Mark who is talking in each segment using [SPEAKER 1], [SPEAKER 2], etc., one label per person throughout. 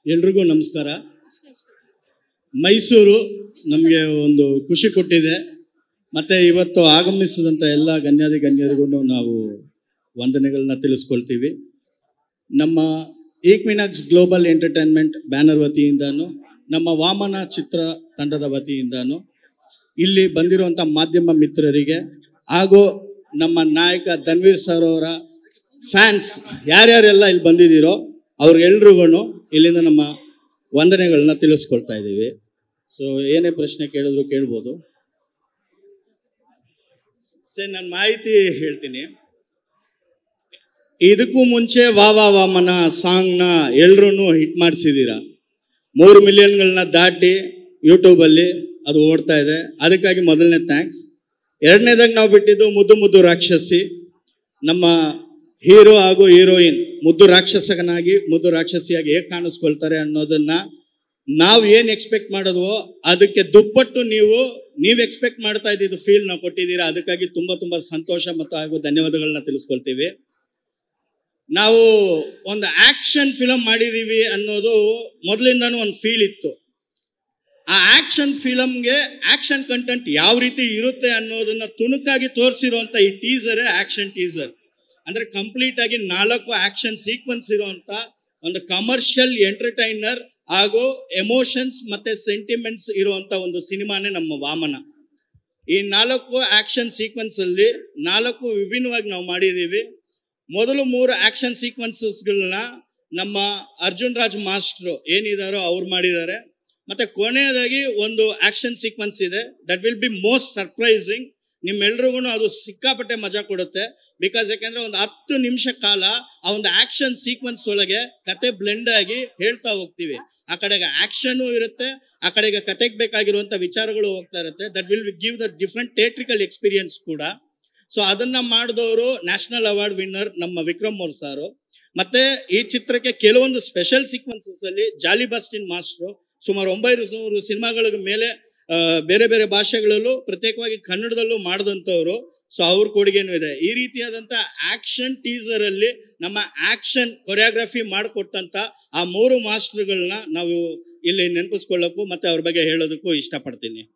[SPEAKER 1] ಎಲ್ರಿಗೂ ನಮಸ್ಕಾರ ಮೈಸೂರು ನಮಗೆ ಒಂದು ಖುಷಿ ಕೊಟ್ಟಿದೆ ಮತ್ತು ಇವತ್ತು ಆಗಮಿಸಿದಂಥ ಎಲ್ಲ ಗಣ್ಯಾದಿ ಗಣ್ಯರಿಗೂ ನಾವು ವಂದನೆಗಳನ್ನ ತಿಳಿಸ್ಕೊಳ್ತೀವಿ ನಮ್ಮ ಈಕ್ವಿನಾಕ್ಸ್ ಗ್ಲೋಬಲ್ ಎಂಟರ್ಟೈನ್ಮೆಂಟ್ ಬ್ಯಾನರ್ ವತಿಯಿಂದನೂ ನಮ್ಮ ವಾಮನ ಚಿತ್ರ ತಂಡದ ವತಿಯಿಂದನೂ ಇಲ್ಲಿ ಬಂದಿರುವಂಥ ಮಾಧ್ಯಮ ಮಿತ್ರರಿಗೆ ಹಾಗೂ ನಮ್ಮ ನಾಯಕ ಧನ್ವೀರ್ ಸರ್ ಅವರ ಫ್ಯಾನ್ಸ್ ಯಾರ್ಯಾರೆಲ್ಲ ಇಲ್ಲಿ ಬಂದಿದ್ದೀರೋ ಅವ್ರಿಗೆಲ್ರಿಗೂ ಇಲ್ಲಿಂದ ನಮ್ಮ ವಂದನೆಗಳನ್ನ ತಿಳಿಸ್ಕೊಳ್ತಾ ಇದ್ದೀವಿ ಸೊ ಏನೇ ಪ್ರಶ್ನೆ ಕೇಳಿದ್ರು ಕೇಳ್ಬೋದು ಸರ್ ನಾನು ಮಾಹಿತಿ ಹೇಳ್ತೀನಿ ಇದಕ್ಕೂ ಮುಂಚೆ ವಾ ವಾ ವಾಮನ ಸಾಂಗ್ನ ಎಲ್ರೂ ಹಿಟ್ ಮಾಡಿಸಿದ್ದೀರಾ ಮೂರು ಮಿಲಿಯನ್ಗಳನ್ನ ದಾಟಿ ಯೂಟ್ಯೂಬಲ್ಲಿ ಅದು ಓಡ್ತಾ ಇದೆ ಅದಕ್ಕಾಗಿ ಮೊದಲನೇ ಥ್ಯಾಂಕ್ಸ್ ಎರಡನೇದಾಗಿ ನಾವು ಬಿಟ್ಟಿದ್ದು ಮುದ್ದು ಮುದ್ದು ರಾಕ್ಷಸಿ ನಮ್ಮ ಹೀರೋ ಹಾಗೂ ಹೀರೋಯಿನ್ ಮುದ್ದು ರಾಕ್ಷಸನಾಗಿ ಮುದ್ದು ರಾಕ್ಷಸಿಯಾಗಿ ಹೇಗೆ ಕಾಣಿಸ್ಕೊಳ್ತಾರೆ ಅನ್ನೋದನ್ನ ನಾವು ಏನು ಎಕ್ಸ್ಪೆಕ್ಟ್ ಮಾಡಿದ್ವೋ ಅದಕ್ಕೆ ದುಪ್ಪಟ್ಟು ನೀವು ನೀವು ಎಕ್ಸ್ಪೆಕ್ಟ್ ಮಾಡ್ತಾ ಇದ್ದಿದ್ದು ಫೀಲ್ ನಾವು ಕೊಟ್ಟಿದ್ದೀರಾ ಅದಕ್ಕಾಗಿ ತುಂಬ ತುಂಬ ಸಂತೋಷ ಮತ್ತು ಹಾಗೂ ಧನ್ಯವಾದಗಳನ್ನ ತಿಳಿಸ್ಕೊಳ್ತೀವಿ ನಾವು ಒಂದು ಆಕ್ಷನ್ ಫಿಲಮ್ ಮಾಡಿದೀವಿ ಅನ್ನೋದು ಮೊದಲಿಂದನೂ ಒಂದು ಫೀಲ್ ಇತ್ತು ಆ ಆಕ್ಷನ್ ಫಿಲಮ್ಗೆ ಆಕ್ಷನ್ ಕಂಟೆಂಟ್ ಯಾವ ರೀತಿ ಇರುತ್ತೆ ಅನ್ನೋದನ್ನ ತುಣುಕಾಗಿ ತೋರಿಸಿರುವಂತ ಈ ಟೀಸರೇ ಆಕ್ಷನ್ ಟೀಸರ್ ಅಂದ್ರೆ ಕಂಪ್ಲೀಟ್ ಆಗಿ ನಾಲ್ಕು ಆಕ್ಷನ್ ಸೀಕ್ವೆನ್ಸ್ ಇರುವಂತ ಒಂದು ಕಮರ್ಷಿಯಲ್ ಎಂಟರ್ಟೈನರ್ ಹಾಗೂ ಎಮೋಷನ್ಸ್ ಮತ್ತೆ ಸೆಂಟಿಮೆಂಟ್ಸ್ ಇರುವಂತ ಒಂದು ಸಿನಿಮಾನೇ ನಮ್ಮ ವಾಮನ ಈ ನಾಲ್ಕು ಆಕ್ಷನ್ ಸೀಕ್ವೆನ್ಸ್ ಅಲ್ಲಿ ನಾಲ್ಕು ವಿಭಿನ್ನವಾಗಿ ನಾವು ಮಾಡಿದೀವಿ ಮೊದಲು ಮೂರು ಆಕ್ಷನ್ ಸೀಕ್ವೆನ್ಸಸ್ಗಳನ್ನ ನಮ್ಮ ಅರ್ಜುನ್ ರಾಜ್ ಮಾಸ್ಟ್ರು ಏನಿದಾರೋ ಅವ್ರು ಮಾಡಿದ್ದಾರೆ ಮತ್ತೆ ಕೊನೆಯದಾಗಿ ಒಂದು ಆಕ್ಷನ್ ಸೀಕ್ವೆನ್ಸ್ ಇದೆ that will be most surprising ನಿಮ್ಮೆಲ್ರಿಗೂ ಅದು ಸಿಕ್ಕಾಪಟ್ಟೆ ಮಜಾ ಕೊಡುತ್ತೆ ಬಿಕಾಸ್ ಯಾಕೆಂದ್ರೆ ಒಂದು ಹತ್ತು ನಿಮಿಷ ಕಾಲ ಆ ಒಂದು ಆಕ್ಷನ್ ಸೀಕ್ವೆನ್ಸ್ ಒಳಗೆ ಕತೆ ಬ್ಲೆಂಡ್ ಆಗಿ ಹೇಳ್ತಾ ಹೋಗ್ತೀವಿ ಆ ಕಡೆಗೆ ಆಕ್ಷನ್ ಇರುತ್ತೆ ಆ ಕಡೆಗೆ ಕತೆಗೆ ಬೇಕಾಗಿರುವಂತ ವಿಚಾರಗಳು ಹೋಗ್ತಾ ಇರುತ್ತೆ that will give the different theatrical experience ಕೂಡ ಸೊ ಅದನ್ನ ಮಾಡಿದವರು ನ್ಯಾಷನಲ್ ಅವಾರ್ಡ್ ವಿನ್ನರ್ ನಮ್ಮ ವಿಕ್ರಮ್ ಅವ್ರ ಸಾರು ಮತ್ತೆ ಈ ಚಿತ್ರಕ್ಕೆ ಕೆಲವೊಂದು ಸ್ಪೆಷಲ್ ಸೀಕ್ವೆನ್ಸಸ್ ಅಲ್ಲಿ ಜಾಲಿ ಬಸ್ಟಿನ್ ಮಾಸ್ಟ್ರು ಸುಮಾರು ಒಂಬೈನೂರು ಸಿನಿಮಾಗಳ ಮೇಲೆ ಆ, ಬೇರೆ ಬೇರೆ ಭಾಷೆಗಳಲ್ಲೂ ಪ್ರತ್ಯೇಕವಾಗಿ ಕನ್ನಡದಲ್ಲೂ ಮಾಡಿದಂಥವ್ರು ಸೊ ಅವ್ರ ಕೊಡುಗೆನೂ ಇದೆ ಈ ರೀತಿಯಾದಂಥ ಆಕ್ಷನ್ ಟೀಸರ್ ಅಲ್ಲಿ ನಮ್ಮ ಆಕ್ಷನ್ ಕೊರಿಯೋಗ್ರಫಿ ಮಾಡಿಕೊಟ್ಟಂತ ಆ ಮೂರು ಮಾಸ್ಟರ್ಗಳನ್ನ ನಾವು ಇಲ್ಲಿ ನೆನಪಿಸ್ಕೊಳ್ಳೋಕ್ಕೂ ಮತ್ತೆ ಅವ್ರ ಬಗ್ಗೆ ಹೇಳೋದಕ್ಕೂ ಇಷ್ಟಪಡ್ತೀನಿ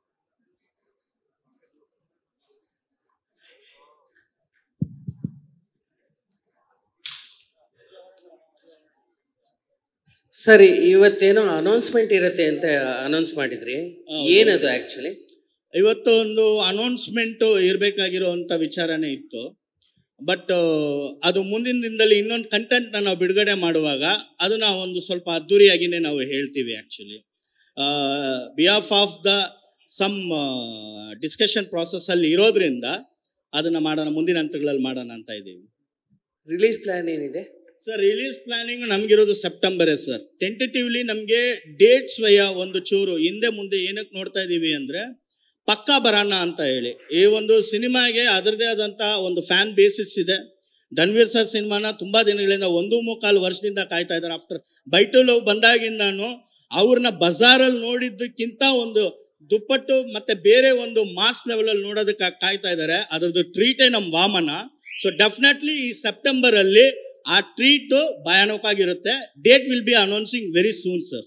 [SPEAKER 2] ಸರಿ ಇವತ್ತೇನೋ ಅನೌನ್ಸ್ಮೆಂಟ್ ಇರುತ್ತೆ ಅಂತ ಅನೌನ್ಸ್ ಮಾಡಿದ್ರಿ
[SPEAKER 1] ಹೌದು.
[SPEAKER 2] ಏನದು ಆಕ್ಚುಲಿ
[SPEAKER 1] ಇವತ್ತು ಒಂದು ಅನೌನ್ಸ್ಮೆಂಟ್ ಇರಬೇಕಾಗಿರುವಂತ ವಿಚಾರನೇ ಇತ್ತು ಬಟ್ ಅದು ಮುಂದಿನ ದಿನದಲ್ಲಿ ಇನ್ನೊಂದು ಕಂಟೆಂಟ್ ನಾವು ಬಿಡುಗಡೆ ಮಾಡುವಾಗ ಅದನ್ನ ಒಂದು ಸ್ವಲ್ಪ ಅದ್ದೂರಿಯಾಗಿನೇ ನಾವು ಹೇಳ್ತೀವಿ actually behalf of the some discussion process ಅಲ್ಲಿ ಇರೋದ್ರಿಂದ ಅದನ್ನ ಮಾಡೋಣ ಮುಂದಿನ ಹಂತಗಳಲ್ಲಿ ಮಾಡೋಣ ಅಂತ ಇದ್ದೀವಿ
[SPEAKER 2] ರಿಲೀಸ್ ಪ್ಲಾನ್ ಏನಿದೆ
[SPEAKER 1] ಸರ್ ರಿಲೀಸ್ ಪ್ಲಾನಿಂಗ್ ನಮ್ಗಿರೋದು ಸೆಪ್ಟೆಂಬರೇ ಸರ್ ಟೆಂಟೇಟಿವ್ಲಿ ನಮಗೆ ಡೇಟ್ಸ್ ವಯ ಒಂದು ಚೂರು ಹಿಂದೆ ಮುಂದೆ ಏನಕ್ಕೆ ನೋಡ್ತಾ ಇದ್ದೀವಿ ಅಂದ್ರೆ ಪಕ್ಕಾ ಬರೋಣ ಅಂತ ಹೇಳಿ ಈ ಒಂದು ಸಿನಿಮಾಗೆ ಅದರದೇ ಆದಂತ ಒಂದು ಫ್ಯಾನ್ ಬೇಸಿಸ್ ಇದೆ ಧನ್ವೀರ್ ಸರ್ ಸಿನಿಮಾನ ತುಂಬಾ ದಿನಗಳಿಂದ ಒಂದು ಮುಕ್ಕಾಲು ವರ್ಷದಿಂದ ಕಾಯ್ತಾ ಇದ್ದಾರೆ ಆಫ್ಟರ್ ಬೈಟು ಲವ್ ಬಂದಾಗಿಂದಾನು ಅವ್ರನ್ನ ಬಜಾರಲ್ಲಿ ನೋಡಿದ್ದಕ್ಕಿಂತ ಒಂದು ದುಪ್ಪಟ್ಟು ಮತ್ತೆ ಬೇರೆ ಒಂದು ಮಾಸ್ ಲೆವೆಲ್ ಅಲ್ಲಿ ನೋಡೋದಕ್ಕೆ ಕಾಯ್ತಾ ಇದ್ದಾರೆ ಅದ್ರದ್ದು ಟ್ರೀಟೇ ನಮ್ಮ ವಾಮನ ಸೊ ಡೆಫಿನೆಟ್ಲಿ ಈ ಸೆಪ್ಟೆಂಬರ್ ಅಲ್ಲಿ ಆ ಟ್ರೀಟ್ ಭಯಾನಕವಾಗಿರುತ್ತೆ date will be announcing very soon sir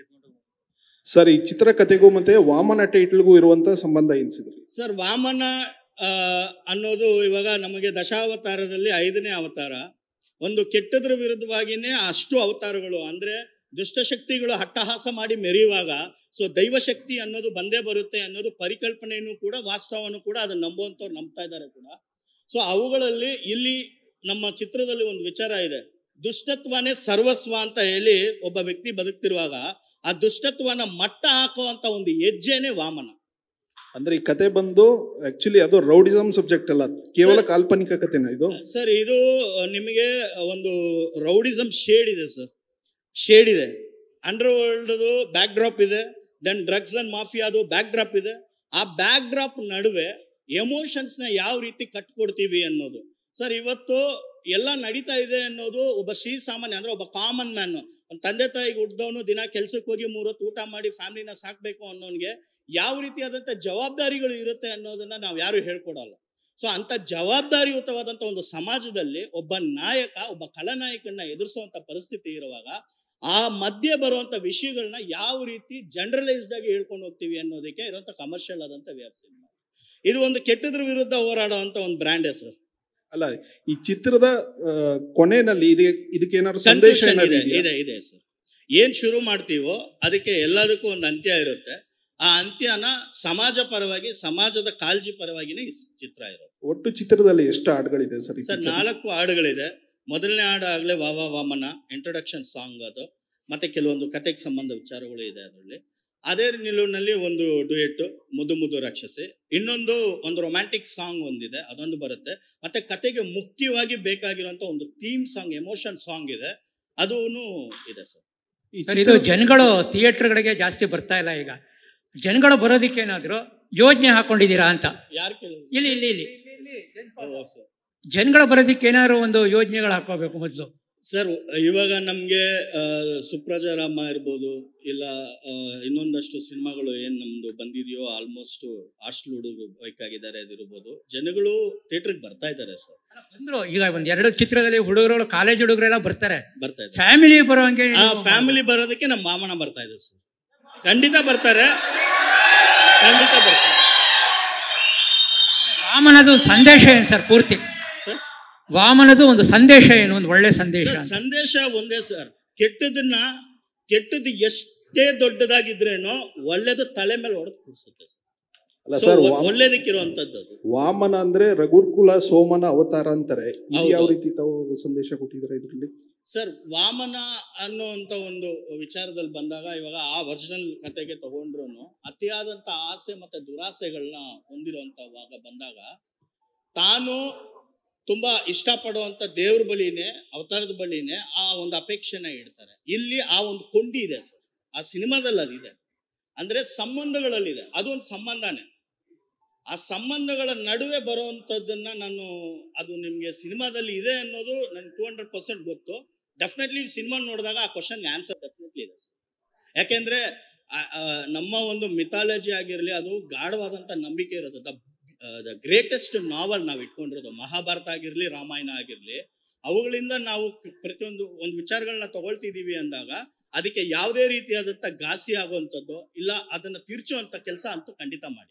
[SPEAKER 3] sir ಈ ಚಿತ್ರಕಥೆಗೂ ಮತ್ತೆ ವಾಮನ ಟೈಟ್ಲ್ಗೂ ಇರುವಂತ ಸಂಬಂಧ ಎನಿಸಿದ್ರಿ
[SPEAKER 1] ಸರ್ ವಾಮನ ಆ, ಅನ್ನೋದು ಇವಾಗ ನಮಗೆ ದಶಾವತಾರದಲ್ಲಿ ಐದನೇ ಅವತಾರ ಒಂದು ಕೆಟ್ಟದ್ರ ವಿರುದ್ಧವಾಗಿನೇ ಅಷ್ಟು ಅವತಾರಗಳು ಅಂದ್ರೆ ದುಷ್ಟಶಕ್ತಿಗಳು ಹಟ್ಟಹಾಸ ಮಾಡಿ ಮೆರೆಯುವಾಗ ಸೊ ದೈವಶಕ್ತಿ ಅನ್ನೋದು ಬಂದೇ ಬರುತ್ತೆ ಅನ್ನೋದು ಪರಿಕಲ್ಪನೆಯನ್ನು ಕೂಡ ವಾಸ್ತವನು ಕೂಡ ಅದನ್ನ ನಂಬುವಂಥವ್ರು ನಂಬ್ತಾ ಇದ್ದಾರೆ ಕೂಡ ಸೊ ಅವುಗಳಲ್ಲಿ ಇಲ್ಲಿ ನಮ್ಮ ಚಿತ್ರದಲ್ಲಿ ಒಂದು ವಿಚಾರ ಇದೆ ದುಷ್ಟತ್ವನೇ ಸರ್ವಸ್ವ ಅಂತ ಹೇಳಿ ಒಬ್ಬ ವ್ಯಕ್ತಿ ಬದುಕ್ತಿರುವಾಗ ಆ ದುಷ್ಟತ್ವನ ಮಟ್ಟ ಹಾಕುವಂತ ಒಂದು ಹೆಜ್ಜೆನೆ ವಾಮನ
[SPEAKER 3] ಅಂದ್ರೆ ಈ ಕತೆ ಬಂದು ಆಕ್ಚುಲಿ ಅದು ರೌಡಿಸಮ್ ಸಬ್ಜೆಕ್ಟ್ ಅಲ್ಲ ಕೇವಲ ಕಾಲ್ಪನಿಕ ಕಥೆನ ಇದು
[SPEAKER 1] ಸರ್ ಇದು ನಿಮಗೆ ಒಂದು ರೌಡಿಸಮ್ ಶೇಡ್ ಇದೆ ಸರ್ ಶೇಡ್ ಇದೆ ಅಂಡರ್ ವರ್ಲ್ಡ್ದು ಬ್ಯಾಕ್ ಡ್ರಾಪ್ ಇದೆ ದೆನ್ ಡ್ರಗ್ಸ್ ಅಂಡ್ ಮಾಫಿಯಾದು ಬ್ಯಾಕ್ ಡ್ರಾಪ್ ಇದೆ ಆ ಬ್ಯಾಕ್ ಡ್ರಾಪ್ ನಡುವೆ ಎಮೋಷನ್ಸ್ ನ ಯಾವ ರೀತಿ ಕಟ್ಕೊಡ್ತೀವಿ ಅನ್ನೋದು ಸರ್ ಇವತ್ತು ಎಲ್ಲ ನಡೀತಾ ಇದೆ ಅನ್ನೋದು ಒಬ್ಬ ಶ್ರೀ ಸಾಮಾನ್ಯ ಅಂದ್ರೆ ಒಬ್ಬ ಕಾಮನ್ ಮ್ಯಾನ್ ಒಂದು ತಂದೆ ತಾಯಿಗೆ ಹುಟ್ಟಿದವನು ದಿನ ಕೆಲ್ಸಕ್ಕೆ ಹೋಗಿ ಮೂರೊತ್ತು ಊಟ ಮಾಡಿ ಫ್ಯಾಮಿಲಿನ ಸಾಕ್ಬೇಕು ಅನ್ನೋನ್ಗೆ ಯಾವ ರೀತಿಯಾದಂಥ ಜವಾಬ್ದಾರಿಗಳು ಇರುತ್ತೆ ಅನ್ನೋದನ್ನ ನಾವು ಯಾರು ಹೇಳ್ಕೊಡಲ್ಲ ಸೊ ಅಂತ ಜವಾಬ್ದಾರಿಯುತವಾದಂಥ ಒಂದು ಸಮಾಜದಲ್ಲಿ ಒಬ್ಬ ನಾಯಕ ಒಬ್ಬ ಖಳನಾಯಕನ್ನ ಎದುರಿಸುವಂತ ಪರಿಸ್ಥಿತಿ ಇರುವಾಗ ಆ ಮಧ್ಯೆ ಬರುವಂತ ವಿಷಯಗಳನ್ನ ಯಾವ ರೀತಿ ಜನರಲೈಸ್ಡ್ ಆಗಿ ಹೇಳ್ಕೊಂಡು ಹೋಗ್ತೀವಿ ಅನ್ನೋದಕ್ಕೆ ಇರುವಂತ ಕಮರ್ಷಿಯಲ್ ಆದಂತ ವೆಬ್ ಸಿನಿಮಾ ಇದು ಒಂದು ಕೆಟ್ಟದ್ರ ವಿರುದ್ಧ ಹೋರಾಡುವಂತ ಒಂದು ಬ್ರ್ಯಾಂಡ್ ಸರ್
[SPEAKER 3] ಅಲ್ಲ ಈ ಚಿತ್ರದ ಆ, ಕೊನೆಯಲ್ಲಿ ಇದಕ್ಕೆ ಇದಕ್ಕೇನಾದ್ರು ಸಂದೇಶ
[SPEAKER 1] Conclusion
[SPEAKER 3] ಏನಾದ್ರು
[SPEAKER 1] ಇದೆ
[SPEAKER 3] ಇದೆಯಾ?
[SPEAKER 1] ಇದೆ ಇದೆ ಸರ್ ಏನ್ ಶುರು ಮಾಡ್ತೀವೋ ಅದಕ್ಕೆ ಎಲ್ಲದಕ್ಕೂ ಒಂದು ಅಂತ್ಯ ಇರುತ್ತೆ ಆ ಅಂತ್ಯನ ಸಮಾಜ ಪರವಾಗಿ ಸಮಾಜದ ಕಾಳಜಿ ಪರವಾಗಿನೇ ಈ ಚಿತ್ರ ಇರೋದು
[SPEAKER 3] ಒಟ್ಟು ಚಿತ್ರದಲ್ಲಿ ಎಷ್ಟು ಹಾಡುಗಳಿದೆ ಸರ್ ಈ
[SPEAKER 1] ಸರ್
[SPEAKER 3] ಚಿತ್ರದಲ್ಲಿ?
[SPEAKER 1] ನಾಲ್ಕು ಹಾಡುಗಳಿದೆ ಮೊದಲನೇ ಹಾಡು ಆಗ್ಲೇ ವಾ ವಾ ವಾಮನ ಇಂಟ್ರೊಡಕ್ಷನ್ ಸಾಂಗ್ ಅದು ಮತ್ತೆ ಕೆಲವೊಂದು ಕತೆಗೆ ಸಂಬಂಧ ವಿಚಾರಗಳು ಇದೆ ಅದರಲ್ಲಿ ಅದೇ ನಿಲುವಿನಲ್ಲಿ ಒಂದು ಡುಯೆಟ್ ಮುದ್ದು ಮುದ್ದು ರಾಕ್ಷಸಿ ಇನ್ನೊಂದು ಒಂದು ರೊಮ್ಯಾಂಟಿಕ್ ಸಾಂಗ್ ಒಂದಿದೆ ಅದೊಂದು ಬರುತ್ತೆ ಮತ್ತೆ ಕತೆಗೆ ಮುಖ್ಯವಾಗಿ ಬೇಕಾಗಿರುವಂತ ಒಂದು ಥೀಮ್ ಸಾಂಗ್ ಎಮೋಷನ್ ಸಾಂಗ್ ಇದೆ ಅದೂ ಇದೆ ಸರ್
[SPEAKER 3] ಈ
[SPEAKER 4] ಸರ್ ಇದು
[SPEAKER 3] ಚಿತ್ರದ-
[SPEAKER 4] ಜನಗಳು ಥಿಯೇಟರ್ಗಳಿಗೆ ಜಾಸ್ತಿ ಬರ್ತಾ ಇಲ್ಲ ಈಗ ಜನಗಳು ಬರೋದಕ್ಕೆ ಏನಾದ್ರು ಯೋಜನೆ ಹಾಕೊಂಡಿದ್ದೀರಾ ಅಂತ
[SPEAKER 1] ಯಾರು ಕೇಳಿದ್ರು
[SPEAKER 4] ಇಲ್ಲಿ ಇಲ್ಲಿ ಇಲ್ಲಿ
[SPEAKER 1] ಓ, ಸರ್.
[SPEAKER 4] ಜನಗಳು ಬರೋದಕ್ಕೆ ಏನಾದ್ರು ಒಂದು ಯೋಜನೆಗಳು ಹಾಕೋಬೇಕು ಮೊದಲು
[SPEAKER 1] ಸರ್ ಇವಾಗ ನಮ್ಗೆ ಆ, ಸುಪ್ರಜಾ ರಾಮ ಇರ್ಬೋದು ಇಲ್ಲ ಆ, ಇನ್ನೊಂದಷ್ಟು ಸಿನಿಮಾಗಳು ಏನ್ ನಮ್ದು ಬಂದಿದೆಯೋ ಆಲ್ಮೋಸ್ಟ್ ಹಾಸ್ಟೆಲ್ ಹುಡುಗರು ಬೇಕಾಗಿದ್ದಾರೆ ಅದಿರ್ಬೋದು ಜನಗಳು ಥಿಯೇಟರ್ಗೆ ಬರ್ತಾ ಇದ್ದಾರೆ ಸರ್
[SPEAKER 4] ಬಂದ್ರು ಈಗ ಒಂದ್ ಎರಡು ಚಿತ್ರದಲ್ಲಿ ಹುಡುಗರು ಕಾಲೇಜ್ ಹುಡುಗರೆಲ್ಲ ಬರ್ತಾರೆ
[SPEAKER 1] ಬರ್ತಾ ಇದ್ದಾರೆ
[SPEAKER 4] ಫ್ಯಾಮಿಲಿ ಬರೋಂಗೆ
[SPEAKER 1] ಆ ಫ್ಯಾಮಿಲಿ ಬರೋದಕ್ಕೆ ನಮ್ಮ ಮಾಮನ ಬರ್ತಾ ಇದೆ ಸರ್ ಖಂಡಿತ ಬರ್ತಾರೆ ಖಂಡಿತ ಬರ್ತಾರೆ
[SPEAKER 4] ವಾಮನದು ಸಂದೇಶ ಏನು ಸರ್ ಪೂರ್ತಿ
[SPEAKER 1] ಸರ್?
[SPEAKER 4] ವಾಮನದು ಒಂದು ಸಂದೇಶ ಏನು ಒಂದು ಒಳ್ಳೆ ಸಂದೇಶ
[SPEAKER 1] ಸರ್,
[SPEAKER 4] ಅಂತ.
[SPEAKER 1] ಸಂದೇಶ ಒಂದೇ ಸರ್ ಕೆಟ್ಟದನ್ನ ಕೆಟ್ಟದ್ದು ಎಷ್ಟೇ ದೊಡ್ಡದಾಗಿದ್ರೇನೋ ಒಳ್ಳೇದು ತಲೆ ಮೇಲೆ ಹೊಡೆದು ಕೂರಿಸುತ್ತೆ ಸರ್
[SPEAKER 3] ಅಲ್ಲ
[SPEAKER 1] So,
[SPEAKER 3] ಸರ್
[SPEAKER 1] ಒ-
[SPEAKER 3] ವಾಮ-
[SPEAKER 1] ಒಳ್ಳೇದಕ್ಕಿರುವಂತದ್ದು ಅದು
[SPEAKER 3] ವಾಮನ ಅಂದ್ರೆ ರಘುರ್ಕುಲ ಸೋಮನ ಅವತಾರ ಅಂತಾರೆ ಇದು
[SPEAKER 1] ಹೌದು.
[SPEAKER 3] ಯಾವ ರೀತಿ ತಾವು ಸಂದೇಶ ಕೊಟ್ಟಿದ್ದಾರೆ ಇದರಲ್ಲಿ
[SPEAKER 1] ಸರ್ ವಾಮನ ಅನ್ನುವಂತ ಒಂದು ವಿಚಾರದಲ್ಲಿ ಬಂದಾಗ ಇವಾಗ ಆ ಒರಿಜಿನಲ್ ಕತೆಗೆ ತಗೊಂಡ್ರು ಅತಿಯಾದಂತ ಆಸೆ ಮತ್ತೆ ದುರಾಸೆಗಳನ್ನ ಹೊಂದಿರುವಂತವಾಗ ಬಂದಾಗ ತಾನು ತುಂಬಾ ಇಷ್ಟಪಡುವಂತ ದೇವ್ರ ಬಳಿನೇ ಅವತಾರದ ಬಳಿನೇ ಆ ಒಂದು ಅಪೇಕ್ಷೆನ ಇಡ್ತಾರೆ ಇಲ್ಲಿ ಆ ಒಂದು ಕೊಂಡಿ ಇದೆ ಸರ್ ಆ ಸಿನಿಮಾದಲ್ಲಿ ಅದಿದೆ ಅಂದ್ರೆ ಸಂಬಂಧಗಳಲ್ಲಿದೆ ಅದು ಒಂದು ಸಂಬಂಧನೇ ಆ ಸಂಬಂಧಗಳ ನಡುವೆ ಬರುವಂತದ್ದನ್ನ ನಾನು ಅದು ನಿಮ್ಗೆ ಸಿನಿಮಾದಲ್ಲಿ ಇದೆ ಅನ್ನೋದು ನನ್ಗೆ ಟೂ ಹಂಡ್ರೆಡ್ ಪರ್ಸೆಂಟ್ ಗೊತ್ತು ಡೆಫಿನೆಟ್ಲಿ ಸಿನಿಮಾ ನೋಡಿದಾಗ ಆ ಕ್ವಶನ್ ಆನ್ಸರ್ ಡೆಫಿನೆಟ್ಲಿ ಇದೆ sir. ಯಾಕೆಂದ್ರೆ ಆ- ಆ, ನಮ್ಮ ಒಂದು ಮಿಥಾಲಜಿ ಆಗಿರಲಿ ಅದು ಗಾಢವಾದಂತ ನಂಬಿಕೆ ಇರೋದು ದ ಗ್ರೇಟೆಸ್ಟ್ ನಾವಲ್ ನಾವು ಇಟ್ಕೊಂಡಿರೋದು ಮಹಾಭಾರತ ಆಗಿರ್ಲಿ ರಾಮಾಯಣ ಆಗಿರ್ಲಿ ಅವುಗಳಿಂದ ನಾವು ಕ- ಪ್ರತಿಯೊಂದು ಒಂದು ವಿಚಾರಗಳನ್ನ ತಗೊಳ್ತಿದೀವಿ ಅಂದಾಗ ಅದಕ್ಕೆ ಯಾವುದೇ ರೀತಿಯಾದಂತ ಘಾಸಿ ಆಗುವಂಥದ್ದು ಇಲ್ಲ ಅದನ್ನ ತೀರ್ಚುವಂತ ಕೆಲಸ ಅಂತೂ ಖಂಡಿತ ಮಾಡಿ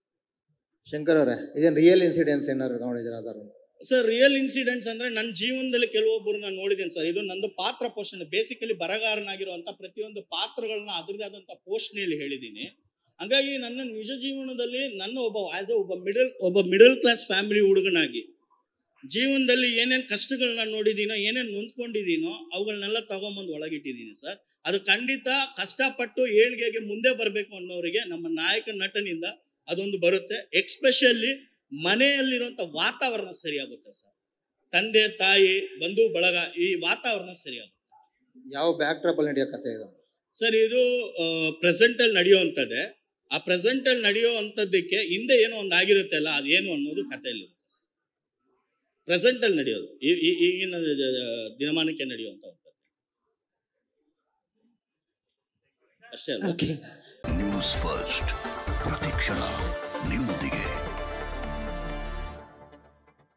[SPEAKER 5] ಶಂಕರ್ ಅವರೇ ಇದೇನು ರಿಯಲ್ ಇನ್ಸಿಡೆನ್ಸ್ ಏನಾದ್ರು ನೋಡಿದ್ದೀರಾ ಅದಾರು
[SPEAKER 1] ಸರ್ ರಿಯಲ್ ಇನ್ಸಿಡೆಂಟ್ಸ್ ಅಂದ್ರೆ ನನ್ನ ಜೀವನದಲ್ಲಿ ಕೆಲವೊಬ್ಬರು ನಾನು ನೋಡಿದ್ದೇನೆ ಸರ್ ಇದು ನಂದು ಪಾತ್ರ ಪೋಷಣೆ ಬೇಸಿಕಲಿ ಬರಗಾರನಾಗಿರುವಂತ ಪ್ರತಿಯೊಂದು ಪಾತ್ರಗಳನ್ನ ಅದರದೇ ಆದಂತ ಪೋಷಣೆಯಲ್ಲಿ ಹೇಳಿದ್ದೀನಿ ಹಾಗಾಗಿ ನನ್ನ ನಿಜ ಜೀವನದಲ್ಲಿ ನನ್ನ ಒಬ್ಬ ಆಸ್ ಅ ಒಬ್ಬ ಮಿಡಲ್ ಒಬ್ಬ ಮಿಡಲ್ ಕ್ಲಾಸ್ ಫ್ಯಾಮಿಲಿ ಹುಡುಗನಾಗಿ ಜೀವನದಲ್ಲಿ ಏನೇನ್ ಕಷ್ಟಗಳನ್ನ ನೋಡಿದೀನೋ ಏನೇನ್ ನೊಂದ್ಕೊಂಡಿದೀನೋ ಅವುಗಳನ್ನೆಲ್ಲ ತಗೊಂಬಂದು ಒಳಗಿಟ್ಟಿದ್ದೀನಿ ಸರ್ ಅದು ಖಂಡಿತ ಕಷ್ಟಪಟ್ಟು ಏಳ್ಗೆಗೆ ಮುಂದೆ ಬರಬೇಕು ಅನ್ನೋರಿಗೆ ನಮ್ಮ ನಾಯಕ ನಟನಿಂದ ಅದೊಂದು ಬರುತ್ತೆ ಎಕ್ಸ್ಪೆಷಲಿ ಮನೆಯಲ್ಲಿರುವಂತ ವಾತಾವರಣ ಸರಿಯಾಗುತ್ತೆ ಸರ್ ತಂದೆ ತಾಯಿ ಬಂಧು ಬಳಗ ಈ ವಾತಾವರಣ ಸರಿಯಾಗುತ್ತೆ
[SPEAKER 5] ಯಾವ ಬ್ಯಾಕ್ ಡ್ರಾಪ್ ಅಲ್ಲಿ ನಡೆಯೋ ಕತೆ ಇದು
[SPEAKER 1] ಸರ್ ಇದು ಪ್ರೆಸೆಂಟ್ ಅಲ್ಲಿ ನಡೆಯುವಂಥದ್ದೇ ಆ ಪ್ರೆಸೆಂಟ್ ಅಲ್ಲಿ ನಡೆಯುವಂಥದ್ದಕ್ಕೆ ಹಿಂದೆ ಏನೋ ಒಂದು ಆಗಿರುತ್ತೆ ಅಲ್ಲ ಅದೇನು ಅನ್ನೋದು ಕಥೆಯಲ್ಲಿ ಪ್ರೆಸೆಂಟ್ ಅಲ್ಲಿ ನಡೆಯೋದು ಈ- ಈ- ಈಗಿನ ಜ- ದಿನಮಾನಕ್ಕೆ ನಡೆಯುವಂಥದ್ದು ಅಷ್ಟೇ ಅಲ್ಲ
[SPEAKER 4] ಓಕೆ
[SPEAKER 6] ನ್ಯೂಸ್ ಫಸ್ಟ್ ಪ್ರತಿಕ್ಷಣ ನಿಮ್ಮೊಂದಿಗೆ